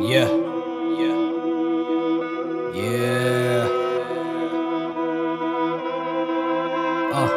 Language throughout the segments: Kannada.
Yeah. Yeah. Yeah. Uh.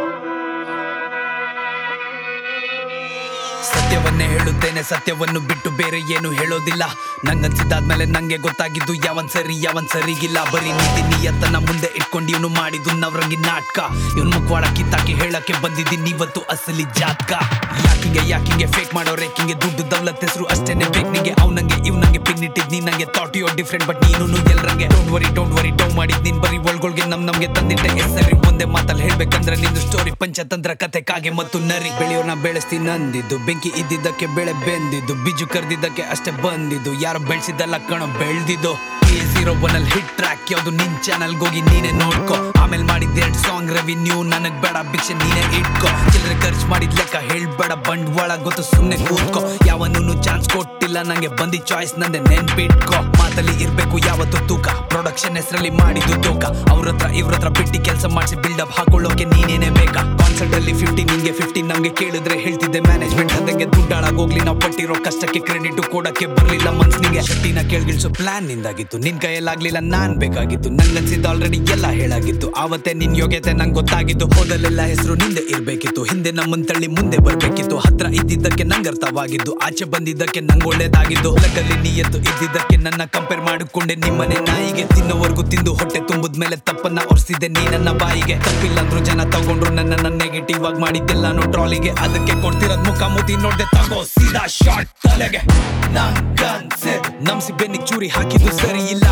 ಸತ್ಯವನ್ನೇ ಹೇಳುತ್ತೇನೆ ಸತ್ಯವನ್ನು ಬಿಟ್ಟು ಬೇರೆ ಏನು ಹೇಳೋದಿಲ್ಲ ನಂಗನ್ಸಿದ್ದಾದ್ಮೇಲೆ ನಂಗೆ ಗೊತ್ತಾಗಿದ್ದು ಯಾವನ್ ಸರಿ ಯಾವನ್ ಸರಿಗಿಲ್ಲ ಬರೀ ನೀತಿ ನಿಯತ್ತನ ಮುಂದೆ ಇಟ್ಕೊಂಡು ಇವನು ಮಾಡಿದ್ದು ನವರಂಗಿ ನಾಟಕ ಇವನ್ ಮುಖವಾಡ ಕಿತ್ತಾಕಿ ಹೇಳಕ್ಕೆ ಬಂದಿದ್ದೀನಿ ಇವತ್ತು ಅಸಲಿ ಜಾತಕ ಯಾಕಿಂಗೆ ಯಾಕಿಂಗೆ ಫೇಕ್ ಮಾಡೋ ರೇಕಿಂಗೆ ದುಡ್ಡು ದೌಲತ್ ಹೆಸರು ಅಷ್ಟೇನೆ ಬೇಕು ನಿಂಗೆ ಅವ್ನಂಗೆ ಇವ್ನಂಗೆ ಪಿನ್ ಇಟ್ಟಿದ್ ನೀ ನಂಗೆ ಥಾಟ್ ಯೋ ಡಿಫ್ರೆಂಟ್ ಬಟ್ ನೀನು ಎಲ್ರಂಗೆ ಡೋಂಟ್ ವರಿ ಡೋಂಟ್ ವರಿ ಡೌ ಮಾಡಿದ್ ನೀನ್ ಬರೀ ಒಳ್ಗೊಳ್ಗೆ ನಮ್ ನಮ್ಗೆ ತಂದಿಟ್ಟೆ ಹೆಸರಿ ಒಂದೇ ಮಾತಲ್ಲಿ ಹೇಳ್ಬೇಕಂದ್ರೆ ನಿಂದು ಸ್ಟೋರಿ ಪಂಚತಂತ್ರ ಕತೆ ಕಾಗೆ ಮತ್ತು ನರಿ ಬೆಳೆಯೋರ್ನ ಬೆಳೆಸ್ತೀನಿ ನಂದಿದ್ದು ಬೆಂಕಿ ಇದ್ದಿದ್ದಕ್ಕೆ ಬೆಳೆ ಬೆಂದಿದ್ದು ಬಿಜು ಕರ್ದಿದ್ದಕ್ಕೆ ಅಷ್ಟೇ ಬಂದಿದ್ದು ಯಾರು ಬೆಳೆಸಿದ್ದಲ್ಲ ಕಣ ಬೆಳ್ದಿದ್ದು ಜೀರೋ ಒನ್ ಅಲ್ಲಿ ಹಿಟ್ ಟ್ರ್ಯಾಕ್ ಯಾವ್ದು ನಿನ್ ಚಾನಲ್ ಹೋಗಿ ನೀನೇ ನೋಡ್ಕೊ ಆಮೇಲೆ ಮಾಡಿದ್ ಎರಡ್ ಸಾಂಗ್ ರೆವಿನ್ಯೂ ನನಗ್ ಬೇಡ ಭಿಕ್ಷೆ ನೀನೇ ಇಟ್ಕೊ ಚಿಲ್ಲರೆ ಖರ್ಚು ಮಾಡಿದ್ ಲೆಕ್ಕ ಹೇಳ್ಬೇಡ ಬಂಡವಾಳ ಗೊತ್ತು ಸುಮ್ನೆ ಕೂತ್ಕೊ ಯಾವನೂ ಚಾನ್ಸ್ ಕೊಟ್ಟಿಲ್ಲ ನಂಗೆ ಬಂದಿ ಚಾಯ್ಸ್ ನಂದೆ ನೆನ್ಪಿಟ್ಕೊ ಮಾತಲ್ಲಿ ಇರ್ಬೇಕು ಯಾವತ್ತು ತೂಕ ಪ್ರೊಡಕ್ಷನ್ ಹೆಸರಲ್ಲಿ ಮಾಡಿದ್ದು ತೂಕ ಅವ್ರ ಹತ್ರ ಇವ್ರ ಹತ್ರ ಬಿಟ್ಟಿ ಕೆಲಸ ಮಾಡಿಸಿ ಬಿಲ್ಡಪ್ ಹಾಕೊಳ್ಳೋಕೆ ನೀನೇನೆ ಬೇಕಾ ಕಾನ್ಸರ್ಟ್ ಅಲ್ಲಿ ಫಿಫ್ಟಿ ನಿಂಗೆ ಫಿಫ್ಟಿ ನಮ್ಗೆ ಕೇಳಿದ್ರೆ ಹೇಳ್ತಿದ್ದೆ ಮ್ಯಾನೇಜ್ಮೆಂಟ್ ಅದಂಗೆ ದುಡ್ಡಾಳಾಗೋಗ್ಲಿ ನಾವು ಪಟ್ಟಿರೋ ಕಷ್ಟಕ್ಕೆ ಕ್ರೆಡಿಟ್ ಕೊಡಕ್ಕೆ ಬರ್ಲಿಲ್ಲ ಮನ್ಸ್ನಿಗೆ ಶಕ್ತಿನ ಕೇಳ್ಗಿಳ್ಸೋ ಪ್ಲಾನ್ ನಿಂದಾಗಿತ್ತು ನಿನ್ ಕೈಯಲ್ಲಾಗ್ಲಿಲ್ಲ ನಾನ್ ಬೇಕಾಗಿತ್ತು ನಂಗನ್ಸಿದ್ದು ಆಲ್ರೆಡಿ ಎಲ್ಲ ಹೇಳಾಗಿತ್ತು ಆವತ್ತೇ ನಿನ್ ಯೋಗ್ಯತೆ ನಂಗೆ ಗೊತ್ತಾಗಿತ್ತು ಹೋದಲ್ಲೆಲ್ಲ ಹೆಸರು ನಿಂದೆ ಇರ್ಬೇಕಿತ್ತು ಹಿಂದೆ ನಮ್ಮನ್ ತಳ್ಳಿ ಮುಂದೆ ಬರ್ಬೇಕಿತ್ತು ಹತ್ರ ಇದ್ದಿದ್ದಕ್ಕೆ ನಂಗೆ ಅರ್ಥವಾಗಿದ್ದು ಆಚೆ ಬಂದಿದ್ದಕ್ಕೆ ನಂಗೆ ಒಳ್ಳೇದಾಗಿದ್ದು ಹೊಲದಲ್ಲಿ ನೀಯತ್ತು ಇದ್ದಿದ್ದಕ್ಕೆ ನನ್ನ ಕಂಪೇರ್ ಮಾಡಿಕೊಂಡೆ ನಿಮ್ಮನೆ ನಾಯಿಗೆ ತಿನ್ನೋವರೆಗೂ ತಿಂದು ಹೊಟ್ಟೆ ತುಂಬಿದ್ಮೇಲೆ ತಪ್ಪನ್ನ ಒರ್ಸಿದ್ದೆ ನೀ ನನ್ನ ಬಾಯಿಗೆ ತಪ್ಪಿಲ್ಲ ಅಂದ್ರು ಜನ ತಗೊಂಡ್ರು ನನ್ನ ನೆಗೆಟಿವ್ ಆಗಿ ಮಾಡಿದ್ದೆಲ್ಲಾನು ಟ್ರಾಲಿಗೆ ಅದಕ್ಕೆ ಕೊಡ್ತಿರೋದ್ ಮುಖ ಮುತಿ ನೋಡ್ದೆ ತಗೋ ಸೀದಾ ಶಾರ್ಟ್ ತಲೆಗೆ ನಂಗನ್ಸೆ ನಮ್ಸಿ ಬೆನ್ನಿಗ್ ಚೂರಿ ಹಾಕಿದ್ದು ಸರಿ ಇಲ್ಲ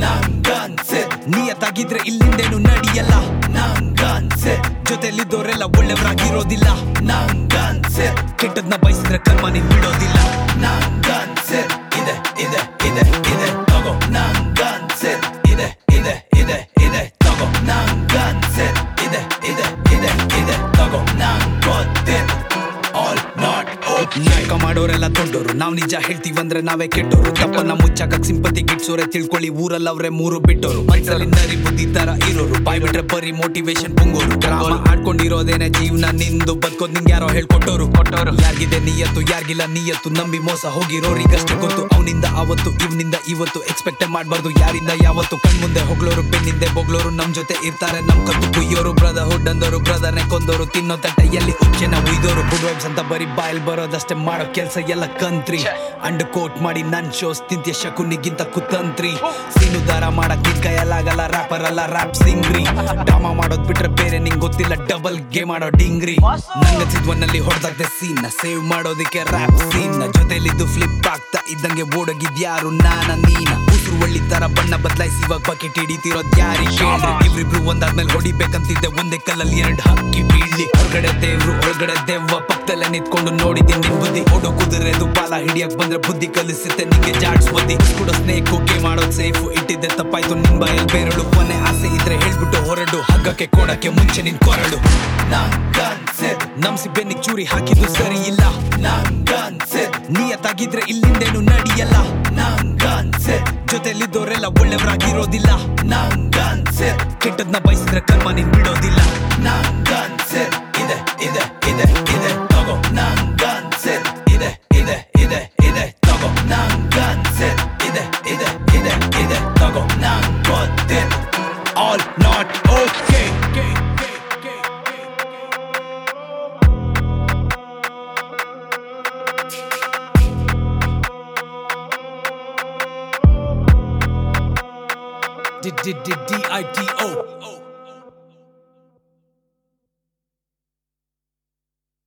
ನಂಗನ್ಸೆ ನಿಯತ್ತಾಗಿದ್ರೆ ಇಲ್ಲಿಂದೇನು ನಡಿಯಲ್ಲ ನಂಗನ್ಸೆ ಜೊತೆಲಿದ್ದೋರೆಲ್ಲ ಒಳ್ಳೆಯವರಾಗಿರೋದಿಲ್ಲ ನಂಗನ್ಸೆ ಕೆಟ್ಟದ್ನ ಬಯಸಿದ್ರೆ ಕರ್ಮ ನೀನ್ ಬಿಡೋದಿಲ್ಲ ನಂಗನ್ಸೆ ಇದೆ ಇದೆ ಇದೆ ಇದೆ ತಗೋ ನಂಗನ್ಸೆ ಇದೆ ಇದೆ ಇದೆ ಇದೆ ತಗೋ ನಂಗನ್ಸೆ ಇದೆ ಇದೆ ಇದೆ ಇದೆ ತಗೋ ನಂಗ್ ಗೊತ್ತಿದೆ ಆಲ್ ನಾಟ್ ನಾಟಕ ಮಾಡೋರೆಲ್ಲ ದೊಡ್ಡೋರು ನಾವ್ ನಿಜ ಹೇಳ್ತೀವಂದ್ರೆ ನಾವೇ ಕೆಟ್ಟೋರು ತಪ್ಪನ್ನ ಮುಚ್ಚಾಕ ಸಿಂಪತಿ ಗಿಟ್ಸೋರೆ ತಿಳ್ಕೊಳ್ಳಿ ಊರಲ್ಲ ಅವ್ರೆ ಮೂರು ಬಿಟ್ಟೋರು ಮನ್ಸಲ್ಲಿ ನರಿ ಬುದ್ಧಿ ತರ ಇರೋರು ಬಾಯ್ ಬಿಟ್ರೆ ಬರೀ ಮೋಟಿವೇಶನ್ ಪುಂಗೋರು ಡ್ರಾಮ ಆಡ್ಕೊಂಡಿರೋದೇನೆ ಜೀವನ ನಿಂದು ಬದುಕೋದ್ ನಿಂಗೆ ಯಾರೋ ಹೇಳ್ಕೊಟ್ಟೋರು ಕೊಟ್ಟೋರು ಯಾರಿಗಿದೆ ನಿಯತ್ತು ಯಾರಿಗಿಲ್ಲ ನಿಯತ್ತು ನಂಬಿ ಮೋಸ ಹೋಗಿರೋರಿಗಷ್ಟೇ ಗೊತ್ತು ಅವನಿಂದ ಅವತ್ತು ಇವನಿಂದ ಇವತ್ತು ಎಕ್ಸ್ಪೆಕ್ಟ್ ಮಾಡ್ಬಾರ್ದು ಯಾರಿಂದ ಯಾವತ್ತು ಕಣ್ಮುಂದೆ ಹೊಗ್ಳೋರು ಬೆನ್ನಿಂದೆ ಬೊಗ್ಳೋರು ನಮ್ ಜೊತೆ ಇರ್ತಾರೆ ನಮ್ ಕತ್ತು ಕುಯ್ಯೋರು ಬ್ರದರ್ ಹುಡ್ ಅಂದೋರು ಬ್ರದರ್ನೆ ಕೊಂದೋರು ತಿನ್ನೋ ತಟ್ಟೆಯಲ್ಲಿ ಉಚ್ಚೆನ ಉಯ್ದೋರು ಗುಡ್ ವೈಬ್ಸ್ ಅಂತ ಬರೀ ಬಾಯಲ್ ಬರೋದಷ್ಟೇ ಮಾಡೋ ಕೆಲ್ಸ ಎಲ್ಲ ಕಂತ್ರಿ ಅಂಡ್ ಕೋಟ್ ಮಾಡಿ ನನ್ ಶೋಸ್ ತಿಂತ್ಯ ಶಕುನಿಗಿಂತ ಕುತಂತ್ರಿ ಸೀನು ದಾರ ಮಾಡಕ್ ನಿನ್ ಕೈಯಲ್ಲಾಗಲ್ಲ ರ್ಯಾಪರ್ ಅಲ್ಲ ರ್ಯಾಪ್ ಸಿಂಗ್ರಿ ಡ್ರಾಮಾ ಮಾಡೋದ್ ಬಿಟ್ರೆ ಬೇರೆ ನಿಂಗ್ ಗೊತ್ತಿಲ್ಲ ಡಬಲ್ ಗೇಮ್ ಮಾಡೋ ಡಿಂಗ್ರಿ ನಂಗನ್ಸಿದ್ ಒನ್ನಲ್ಲಿ ಹೊಡೆದಾಗ್ದೆ ಸೀನ್ ಸೇವ್ ಮಾಡೋದಕ್ಕೆ ರ್ಯಾಪ್ ಸೀನ್ ಜೊತೆಲಿದ್ದು ಫ್ಲಿಪ್ ಆಗ್ತಾ ಇದ್ದಂಗೆ ಓಡೋಗಿದ್ಯಾರು ನಾನ ನೀನ ಉಸಿರು ಒಳ್ಳಿ ತರ ಬಣ್ಣ ಬದಲಾಯಿಸಿ ಇವಾಗ ಬಕೆಟ್ ಹಿಡಿತಿರೋದ್ ಯಾರಿ ಕೇಳ್ರಿ ಇವ್ರಿಬ್ರು ಒಂದಾದ್ಮೇಲೆ ಹೊಡಿಬೇಕಂತಿದ್ದೆ ಒಂದೇ ಕಲ್ಲಲ್ಲಿ ಎರಡು ಹಕ್ಕಿ ಬೀಳ್ಲಿ ಹೊರಗಡೆ ದೇವ್ರು ಒಳಗಡೆ ದೆವ್ವ ಪಕ್ಕದಲ್ಲೇ ನಿಂತ್ಕೊಂಡು ನೋಡಿದ್ದೀನಿ ನಿನ್ ಬುದ್ಧಿ ಓಡೋ ಕುದುರೆದು ಬಾಲ ಹಿಡಿಯಕ್ ಬಂದ್ರೆ ಬುದ್ಧಿ ಕಲಿಸುತ್ತೆ ನಿಂಗೆ ಜಾಡ್ಸ್ ಬುದ್ಧಿ ಕೂಡ ಸ್ನೇಕ್ ಹೋಗಿ ಮಾಡೋದ್ ಸೇಫ್ ಇಟ್ಟಿದ್ದೆ ತಪ್ಪಾಯ್ತು ನಿನ್ ಬಾಯಲ್ಲಿ ಬೇರಳು ಕೊನೆ ಆಸೆ ಇದ್ರೆ ಹೇಳ್ಬಿಟ್ಟು ಹೊರಡು ಹಗ್ಗಕ್ಕೆ ಕೊಡಕ್ಕೆ ಮುಂಚೆ ನಿನ್ ಕೊರಡು ನಂಗನ್ಸೆ ನಮ್ಸಿ ಬೆನ್ನಿಗ್ ಚೂರಿ ಹಾಕಿದ್ದು ಸರಿ ಇಲ್ಲ ನಂಗನ್ಸೆ ನಿಯತ್ತಾಗಿದ್ರೆ ಇಲ್ಲಿಂದೇನು ನಡಿಯಲ್ಲ ನಂಗನ್ಸೆ ಜೊತೆಲಿದ್ದೋರೆಲ್ಲ ಒಳ್ಳೆಯವರಾಗಿರೋದಿಲ್ಲ ನಂಗನ್ಸೆ ಕೆಟ್ಟದ್ನ ಬಯಸಿದ್ರೆ ಕರ್ಮ ನೀನ್ ಬಿಡೋದಿಲ್ಲ ನಂಗನ್ಸೆ ಇದೆ ಇದೆ ಇದೆ ಇದೆ ತಗೋ ನಂಗನ್ಸೆ ಇದೆ ಇದೆ ಇದೆ ಇದೆ ತಗೋ ನಂಗನ್ಸೆ ಇದೆ ಇದೆ ಇದೆ ಇದೆ ತಗೋ ನಂಗ್ ಗೊತ್ತಿದೆ ಆಲ್ ನಾಟ್ ಓಕೆ D-D-D-D-I-D-O